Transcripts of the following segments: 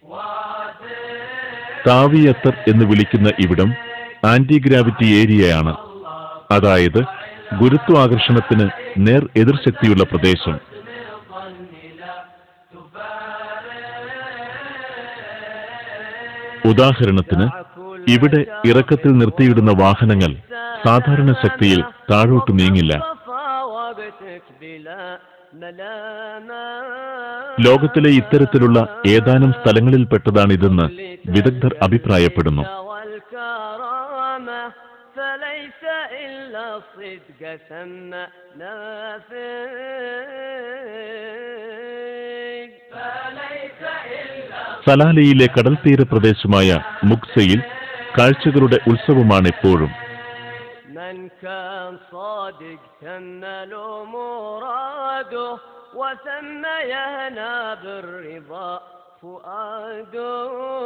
താവിയത്തർ എന്ന് വിളിക്കുന്ന ഇവിടം ആന്റി ഗ്രാവിറ്റി ഏരിയയാണ് അതായത് ഗുരുത്വാകർഷണത്തിന് നേർ എതിർശക്തിയുള്ള പ്രദേശം ഉദാഹരണത്തിന് ഇവിടെ ഇറക്കത്തിൽ നിർത്തിയിടുന്ന വാഹനങ്ങൾ സാധാരണ ശക്തിയിൽ താഴോട്ട് നീങ്ങില്ല ലോകത്തിലെ ഇത്തരത്തിലുള്ള ഏതാനും സ്ഥലങ്ങളിൽപ്പെട്ടതാണിതെന്ന് വിദഗ്ധർ അഭിപ്രായപ്പെടുന്നു فليس إلا الصدق ثم نافق സലാലയിലെ കടൽ തീര പ്രദേശമായ മുക്സയിൽ കാഴ്ചകളുടെ ഉത്സവമാണ് എപ്പോഴും من كان صادق تنل مراده وثم يهنى بالرضا فؤاده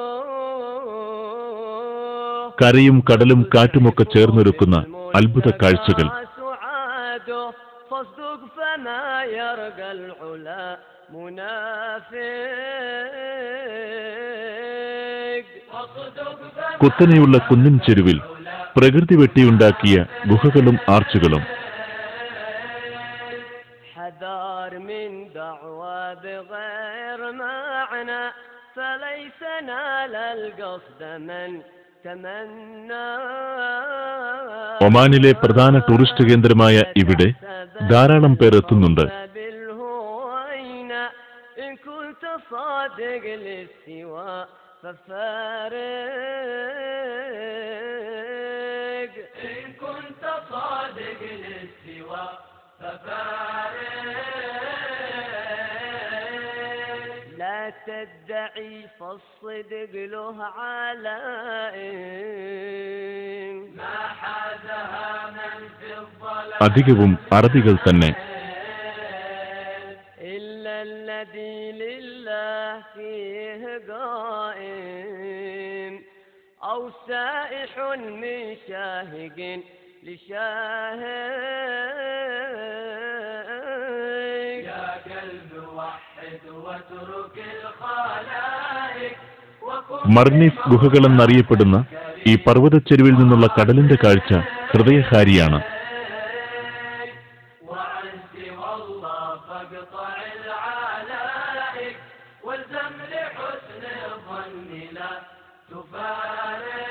കരയും കടലും കാറ്റുമൊക്കെ ചേർന്നൊരുക്കുന്ന അത്ഭുത കാഴ്ചകൾ سعاده فاصدق فما يرقى العلا منافق കുത്തനെയുള്ള കുന്നിൻ ചെരുവിൽ പ്രകൃതി വെട്ടിയുണ്ടാക്കിയ ഗുഹകളും ആർച്ചുകളും حذار من دعوى بغير معنى فليس نال القصد من تمنى ഒമാനിലെ പ്രധാന ടൂറിസ്റ്റ് കേന്ദ്രമായ ഇവിടെ ധാരാളം പേർ എത്തുന്നുണ്ട് بالهوينة إن كنت صادق للسوى ففارق إن كنت صادق للسوى ففارق لا تدعي فالصدق له علائم ما حازها من في الظلام അധികവും അറബികൾ തന്നെ إلا الذي لله فيه قائم أو سائح من شاهق لشاهق يا قلب وحد واترك الخلائق وكن മർണീഫ് ഗുഹകളെന്നറിയപ്പെടുന്ന ഈ പർവ്വതച്ചെരുവിൽ നിന്നുള്ള കടലിന്റെ കാഴ്ച ഹൃദയഹാരിയാണ് وعن سوى الله فاقطع العلائق والزم لحسن الظن لا تفارق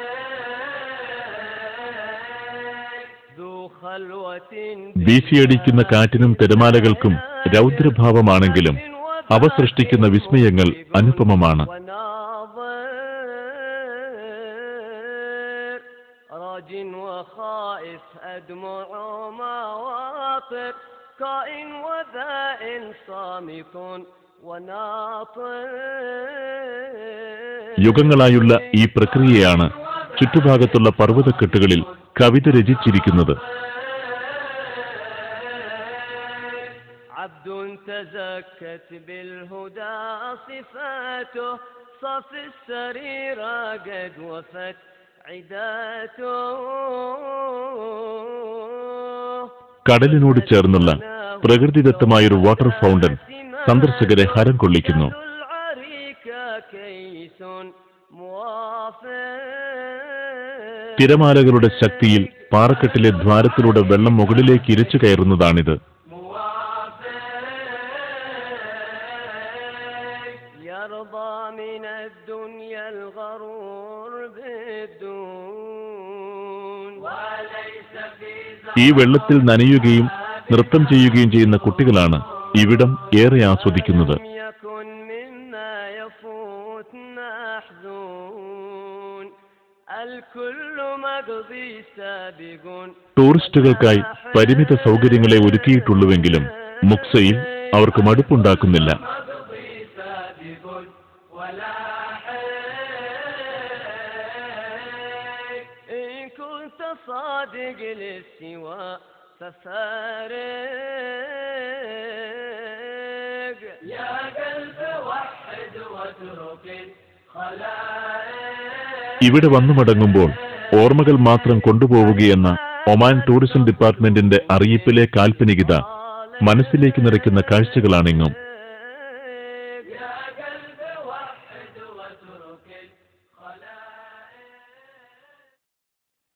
ذو خلوة വീശിയടിക്കുന്ന കാറ്റിനും തിരമാലകൾക്കും രൗദ്രഭാവമാണെങ്കിലും അവ സൃഷ്ടിക്കുന്ന വിസ്മയങ്ങൾ അനുപമമാണ് وناظر راج وخائف أدمع مواطر كائن وذائن صامت وناطر യുഗങ്ങളായുള്ള ഈ പ്രക്രിയയാണ് ചുറ്റുഭാഗത്തുള്ള പർവ്വതക്കെട്ടുകളിൽ കവിത രചിച്ചിരിക്കുന്നത് عبد تزكت بالهدى صفاته صف السريرة قد وفت عداته കടലിനോട് ചേർന്നുള്ള പ്രകൃതിദത്തമായൊരു വാട്ടർ ഫൗണ്ടൻ സന്ദർശകരെ ഹരം കൊള്ളിക്കുന്നു العريكة كيس موافق തിരമാലകളുടെ ശക്തിയിൽ പാറക്കെട്ടിലെ ദ്വാരത്തിലൂടെ വെള്ളം മുകളിലേക്ക് ഇരച്ചു കയറുന്നതാണിത് يرضى من الدنيا الغرور بالدون وليس في ഈ വെള്ളത്തിൽ നനയുകയും നൃത്തം ചെയ്യുകയും ചെയ്യുന്ന കുട്ടികളാണ് ഇവിടം ഏറെ ആസ്വദിക്കുന്നത് لم يكن مما يفوت محزون الكل مقضي سابق ടൂറിസ്റ്റുകൾക്കായി പരിമിത സൗകര്യങ്ങളെ ഒരുക്കിയിട്ടുള്ളുവെങ്കിലും മുക്സയിൽ അവർക്ക് മടുപ്പുണ്ടാക്കുന്നില്ല مقضي سابق ولا إن كنت صادق للسوى ففارق يا قلب وحد واترك الخلائق ഇവിടെ വന്നു മടങ്ങുമ്പോൾ ഓർമ്മകൾ മാത്രം കൊണ്ടുപോവുകയെന്ന ഒമാൻ ടൂറിസം ഡിപ്പാർട്ട്മെന്റിന്റെ അറിയിപ്പിലെ കാൽപ്പനികത മനസ്സിലേക്ക് നിറയ്ക്കുന്ന കാഴ്ചകളാണെങ്ങും يا قلب وحد واترك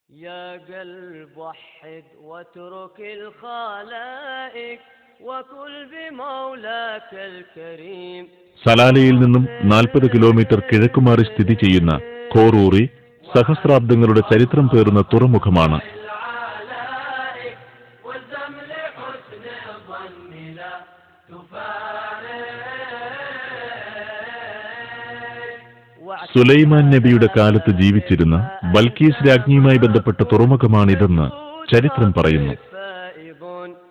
يا قلب وحد واترك الخلائق وكل بمولاك الكريم സലാലയിൽ നിന്നും നാൽപ്പത് കിലോമീറ്റർ കിഴക്കുമാറി സ്ഥിതി ചെയ്യുന്ന കോറൂറി സഹസ്രാബ്ദങ്ങളുടെ ചരിത്രം പേറുന്ന തുറമുഖമാണ് العلائق والزم لحسن الظن لا تفارق സുലൈമാൻ നബിയുടെ കാലത്ത് ജീവിച്ചിരുന്ന ബൽക്കീസ് രാജ്ഞിയുമായി ബന്ധപ്പെട്ട തുറമുഖമാണിതെന്ന് ചരിത്രം പറയുന്നു فائض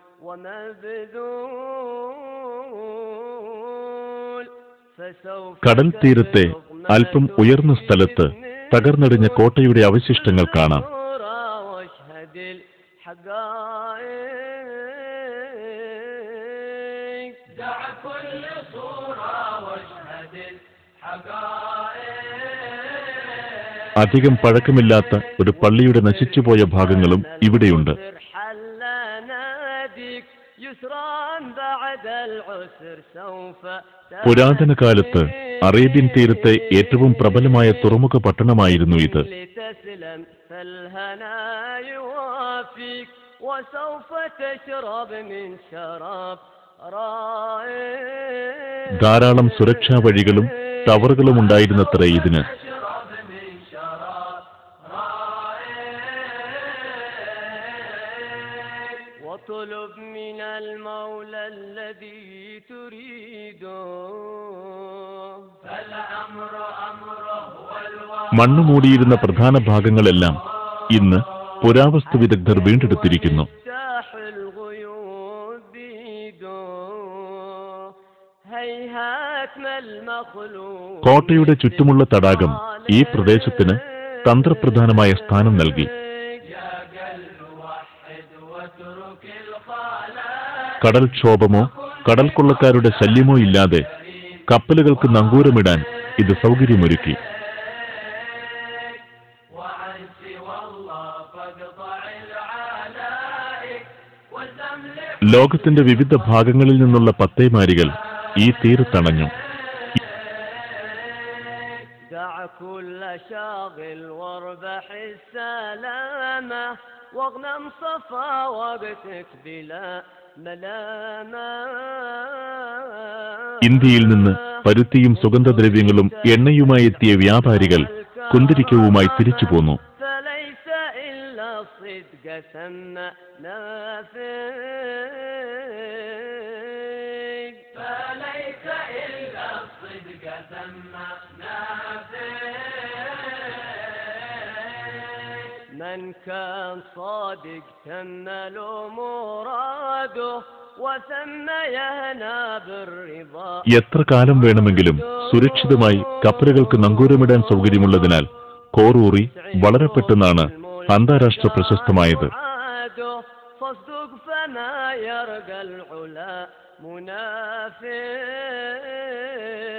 ومبذول فسوف കടൽ തീരത്തെ അല്പം ഉയർന്ന സ്ഥലത്ത് തകർന്നടിഞ്ഞ കോട്ടയുടെ അവശിഷ്ടങ്ങൾ കാണാം صورة واشهد الحقائق دع كل صورة واشهد الحقائق അധികം പഴക്കമില്ലാത്ത ഒരു പള്ളിയുടെ നശിച്ചുപോയ ഭാഗങ്ങളും ഇവിടെയുണ്ട് حل ناديك يسرا بعد العسر سوف പുരാതന കാലത്ത് അറേബ്യൻ തീരത്തെ ഏറ്റവും പ്രബലമായ തുറമുഖ പട്ടണമായിരുന്നു ഇത് لتسلم فالهنا يوافيك وسوف تشرب من شراب رائق ധാരാളം സുരക്ഷാ വഴികളും ടവറുകളും ഉണ്ടായിരുന്നത്രേ ഇതിന് تشرب من شراب رائق واطلب من المولى الذي تريده فالأمر أمره والوحي മണ്ണ് മൂടിയിരുന്ന പ്രധാന ഭാഗങ്ങളെല്ലാം ഇന്ന് പുരാവസ്തു വിദഗ്ധർ വീണ്ടെടുത്തിരിക്കുന്നു مفتاح الغيوب بيده هيهات ما المخلوق കോട്ടയുടെ ചുറ്റുമുള്ള തടാകം ഈ പ്രദേശത്തിന് തന്ത്രപ്രധാനമായ സ്ഥാനം നൽകി يا قلب وحد واترك الخلاء കടൽക്ഷോഭമോ കടൽ കൊള്ളക്കാരുടെ ശല്യമോ ഇല്ലാതെ കപ്പലുകൾക്ക് നങ്കൂരമിടാൻ ഇത് സൗകര്യമൊരുക്കി وعن سوى الله فاقطع العلائق والزم ലോകത്തിന്റെ വിവിധ ഭാഗങ്ങളിൽ നിന്നുള്ള പത്തേമാരികൾ ഈ തീരത്തണഞ്ഞു دع كل شاغل واربح السلامة واغنم صفا وقتك بلا ملامة ഇന്ത്യയിൽ നിന്ന് പരുത്തിയും സുഗന്ധദ്രവ്യങ്ങളും എണ്ണയുമായി എത്തിയ വ്യാപാരികൾ കുന്തിരിക്കവുമായി തിരിച്ചു പോന്നു فليس إلا الصدق ثم نافق فليس إلا الصدق ثم نافق من كان صادق تم له مراده وثم يهنى بالرضا എത്ര കാലം വേണമെങ്കിലും സുരക്ഷിതമായി കപ്പലുകൾക്ക് നങ്കൂരമിടാൻ സൗകര്യമുള്ളതിനാൽ കോറൂറി വളരെ പെട്ടെന്നാണ് അന്താരാഷ്ട്ര പ്രശസ്തമായത് عاده فاصدق فما يرقى العلا منافق